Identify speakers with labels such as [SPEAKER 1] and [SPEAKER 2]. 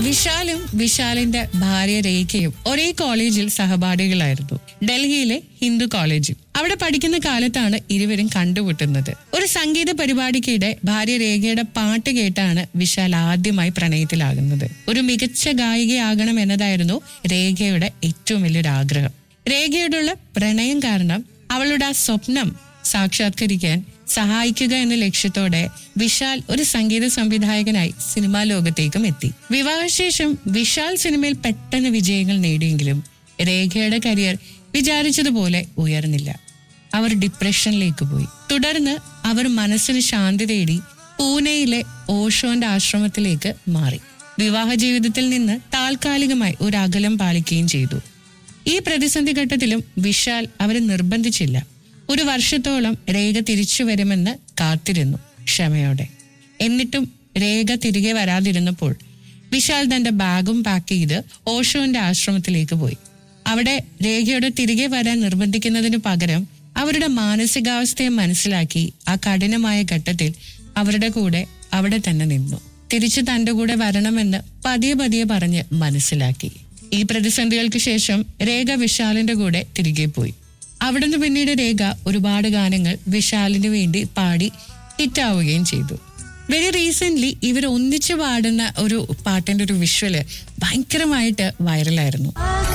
[SPEAKER 1] വിശാലും വിശാലിന്റെ ഭാര്യ രേഖയും ഒരേ കോളേജിൽ സഹപാഠികളായിരുന്നു ഡൽഹിയിലെ ഹിന്ദു കോളേജിൽ അവിടെ പഠിക്കുന്ന കാലത്താണ് ഇരുവരും കണ്ടുമുട്ടുന്നത് ഒരു സംഗീത പരിപാടിക്കിടെ ഭാര്യ രേഖയുടെ പാട്ട് കേട്ടാണ് വിശാൽ ആദ്യമായി പ്രണയത്തിലാകുന്നത് ഒരു മികച്ച ഗായികയാകണം എന്നതായിരുന്നു രേഖയുടെ ഏറ്റവും വലിയൊരു ആഗ്രഹം രേഖയോടുള്ള പ്രണയം കാരണം അവളുടെ ആ സ്വപ്നം സാക്ഷാത്കരിക്കാൻ സഹായിക്കുക എന്ന ലക്ഷ്യത്തോടെ വിശാൽ ഒരു സംഗീത സംവിധായകനായി സിനിമാ ലോകത്തേക്കും എത്തി വിവാഹശേഷം വിശാൽ സിനിമയിൽ പെട്ടെന്ന് വിജയങ്ങൾ നേടിയെങ്കിലും രേഖയുടെ കരിയർ വിചാരിച്ചതുപോലെ ഉയർന്നില്ല അവർ ഡിപ്രഷനിലേക്ക് പോയി തുടർന്ന് അവർ മനസ്സിന് ശാന്തി തേടി പൂനെയിലെ ഓഷോന്റെ ആശ്രമത്തിലേക്ക് മാറി വിവാഹ ജീവിതത്തിൽ നിന്ന് താൽക്കാലികമായി ഒരു അകലം പാലിക്കുകയും ചെയ്തു ഈ പ്രതിസന്ധി ഘട്ടത്തിലും വിശാൽ അവരെ നിർബന്ധിച്ചില്ല ഒരു വർഷത്തോളം രേഖ തിരിച്ചു വരുമെന്ന് കാത്തിരുന്നു ക്ഷമയോടെ എന്നിട്ടും രേഖ തിരികെ വരാതിരുന്നപ്പോൾ വിശാൽ തന്റെ ബാഗും പാക്ക് ചെയ്ത് ഓഷോന്റെ ആശ്രമത്തിലേക്ക് പോയി അവിടെ രേഖയോടെ തിരികെ വരാൻ നിർബന്ധിക്കുന്നതിനു പകരം അവരുടെ മാനസികാവസ്ഥയെ മനസ്സിലാക്കി ആ കഠിനമായ ഘട്ടത്തിൽ അവരുടെ കൂടെ അവിടെ തന്നെ നിന്നു തിരിച്ചു തന്റെ കൂടെ വരണമെന്ന് പതിയെ പതിയെ പറഞ്ഞ് മനസ്സിലാക്കി ഈ പ്രതിസന്ധികൾക്ക് ശേഷം രേഖ വിശാലിന്റെ കൂടെ തിരികെ പോയി അവിടുന്ന് പിന്നീട് രേഖ ഒരുപാട് ഗാനങ്ങൾ വിശാലിന് വേണ്ടി പാടി ഹിറ്റാവുകയും ചെയ്തു വെരി റീസെന്റ് ഇവർ ഒന്നിച്ച് പാടുന്ന ഒരു പാട്ടിന്റെ ഒരു വിഷ്വല് ഭയങ്കരമായിട്ട് വൈറലായിരുന്നു